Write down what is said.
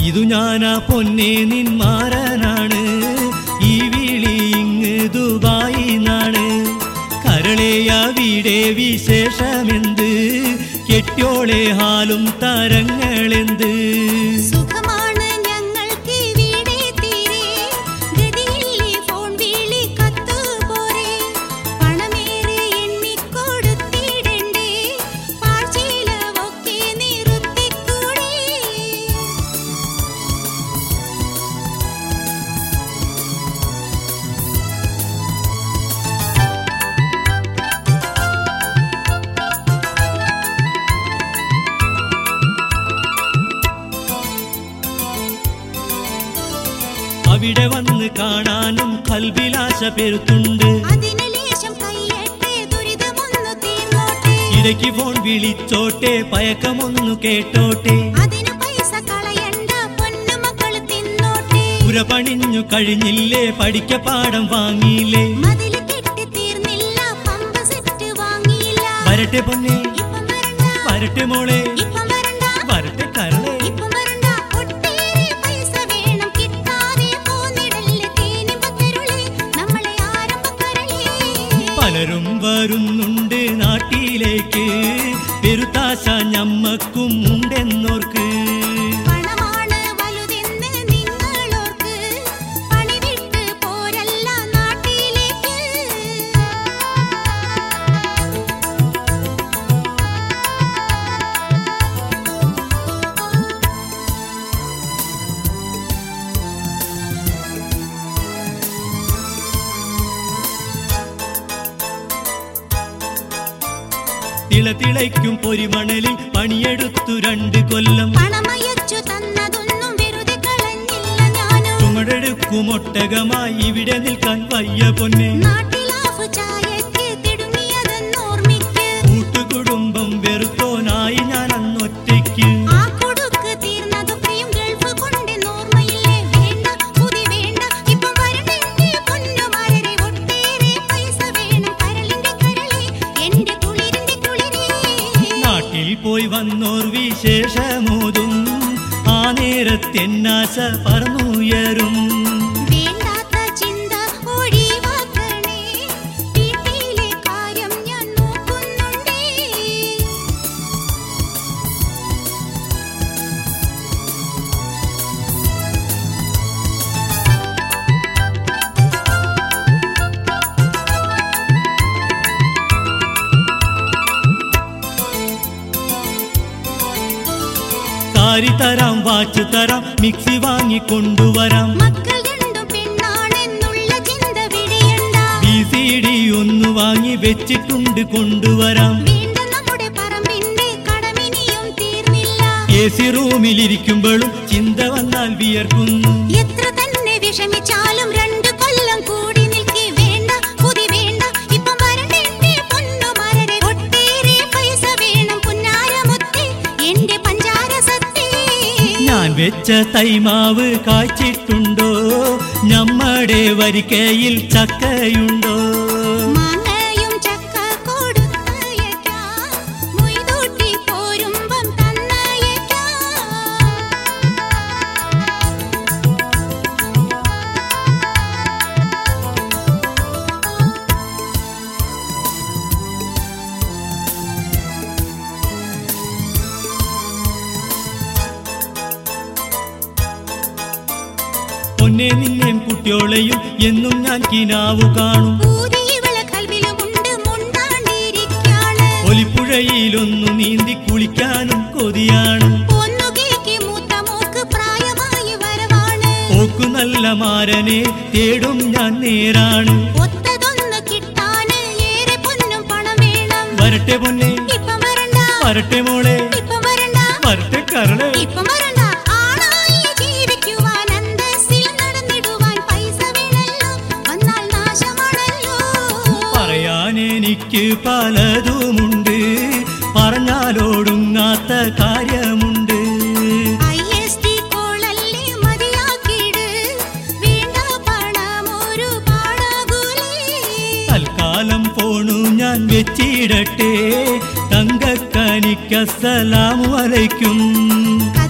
ഇതു ഞാനാ പൊന്നെ നിന്മാരനാണ് ഈ വിളി ഇങ്ങ് ദുബായി നാണ് കരളെയ വീടെ വിശേഷമെന്ത് കെട്ടിയോളെ ഹാലും തരങ്ങളെന്ത് സുഖമാണ് ഞങ്ങൾക്ക് ഇവിടെ തീരെ ഗതിയില്ലേ ഫോൺ വിളി കത്തു പോരെ പണമേറെ എണ്ണിക്കൊടുത്തിടണ്ടേ പാഴ്ചീലവൊക്കെ നിർത്തിക്കൂടെ അവിടെ വന്ന് കാണാനും കൽവിലാശ പെരുത്തുണ്ട് അതിന് ലേശം കയ്യട്ടെ ദുരിതമൊന്നു തീർന്നോട്ടെ ഇടയ്ക്ക് ഫോൺ വിളിച്ചോട്ടെ പയക്കമൊന്നു കേട്ടോട്ടെ അതിന് പൈസ കളയണ്ട പൊന്നു മക്കൾ തിന്നോട്ടെ പുര പണിഞ്ഞു കഴിഞ്ഞില്ലേ പഠിക്ക പാഠം വാങ്ങിയില്ലേ മതില് കെട്ടി തീർന്നില്ല പമ്പ സെറ്റ് വാങ്ങിയില്ല വരട്ടെ പൊന്നെ ഇപ്പം വരണ്ട വരട്ടെ മോളെ ഇപ്പം വരണ്ട വരട്ടെ കരളെ ഇപ്പം വരണ്ട ഒട്ടേറെ പൈസ വേണം കിട്ടാതെ പോന്നിടല്ലേ തേനിമ്പത്തരുളെ നമ്മളെ ആരംഭക്കരളേ പലരും വരുന്നുണ്ട് നാട്ടിലേക്ക് പെരുത്താശ ഞമ്മക്കും ഉണ്ടെന്നോർക്ക് പണമാണ് വലുതെന്ന് നിങ്ങളോർക്ക് പണി വിട്ട് പോരല്ല നാട്ടിലേക്ക് തിളതിളയ്ക്കും പൊരിമണലിൽ പണിയെടുത്തു രണ്ട് കൊല്ലം പണമയച്ചു തന്നതൊന്നും വെറുതെ കളഞ്ഞില്ല ഞാനും ചുമടെടുക്കും ഒട്ടകമായി ഇവിടെ നിൽക്കാൻ വയ്യ പൊന്നെ നാട്ടിലാഫ് ചായക്ക് തിടുങ്ങിയതെന്നോർമ്മിക്ക് കൂട്ടുകുടുംബം വെറുത്തോനായി ഞാൻ അന്നൊറ്റയ്ക്ക് ആ കൊടുക്ക് തീർന്നതൊക്കെയും ഗൾഫ് കൊണ്ടെന്നോർമ്മയില്ലേ വേണ്ട പുതി വേണ്ട ഇപ്പം വരണെന്റെ പൊന്നുമാരരെ ഒട്ടേറെ പൈസ വേണം കരളിന്റെ കരളെ എന്റെ കുളിരിന്റെ കുളിരേ നാട്ടിൽ പോയി വന്നോർ വിശേഷമോതും ആ നേരത്തെന്നാശ പറന്നുയരും വേണ്ടാത്ത ചിന്ത ഒഴിവാക്കണേ വീട്ടിലെ കാര്യം ഞാൻ നോക്കുന്നുണ്ടേ സാരി തരാം വാച്ച് തരാം മിക്സി വാങ്ങി കൊണ്ടുവരാം മക്കൾ രണ്ടും പെണ്ണാണെന്നുള്ള ചിന്ത വിടിയണ്ട ബി സി ഡി ഒന്ന് വാങ്ങി വെച്ചിട്ടുണ്ട് കൊണ്ടുവരാം വേണ്ട നമ്മുടെ പറമ്പിന്റെ കടമിനിയും തീർന്നില്ല എ സി റൂമിലിരിക്കുമ്പോഴും ചിന്ത വന്നാൽ വിയർക്കുന്നു എത്ര തന്നെ വിഷമിച്ചാലും രണ്ടു കൊല്ലം കൂടി നിൽക്കി വേണ്ട പുതി വേണ്ട ഇപ്പം വരണ്ടേ പൊന്നുമാരരെ ഒട്ടേറെ പൈസ വേണം പുന്നാരമുത്തേ എന്റെ പഞ്ചാര സത്തേ ഞാൻ വെച്ച തൈമാവ് കായ്ച്ചിട്ടുണ്ടോ നമ്മടെ വരിക്കയിൽ ചക്കയുണ്ടോ മാങ്ങയും ചക്ക കൊടുത്തയക്കാം മൊയ്തൂട്ടി പോരുമ്പം തന്നയക്കാം പൊന്നെ നിന്നെയും കുട്ടിയോളെയും എന്നും ഞാൻ കിനാവു കാണും പൂതി ഇവളെ കൽവിലുമുണ്ട് മുണ്ടാണ്ടിരിക്കാണ് ഒലിപ്പുഴയിലൊന്നു നീന്തി കുളിക്കാനും കൊതിയാണ് ഒന്നു കേക്കി മൂത്ത മോക്ക് പ്രായമായി വരവാണ് ഓക്കു നല്ല മാരനെ തേടും ഞാൻ നേരാണ് ഒത്തതൊന്ന് കിട്ടാന് ഏറെ പൊന്നും പണം വേണം വരട്ടെ പൊന്നെ ഇപ്പം വരണ്ട വരട്ടെ മോളെ ഇപ്പം വരണ്ട വരട്ടെ കരളെ ഇപ്പം വരണ്ട ആണായി ജീവിക്കുവാൻ അന്തസ്സിൽ നടന്നിടുവാൻ പൈസ വേണല്ലോ വന്നാൽ നാശമാണല്ലോ പറയാൻ എനിക്ക് പലതുമുണ്ട് പറഞ്ഞാലോടുങ്ങാത്ത കാര്യമുണ്ട് ISD കോളല്ലേ മതിയാക്കിയിട്. വേണ്ട പണമൊരു പാടാകൂലേ. തൽക്കാലം പോണു ഞാൻ വെച്ചിടട്ടെ തങ്കക്കനിക്കസ്സലാമു അലൈക്കും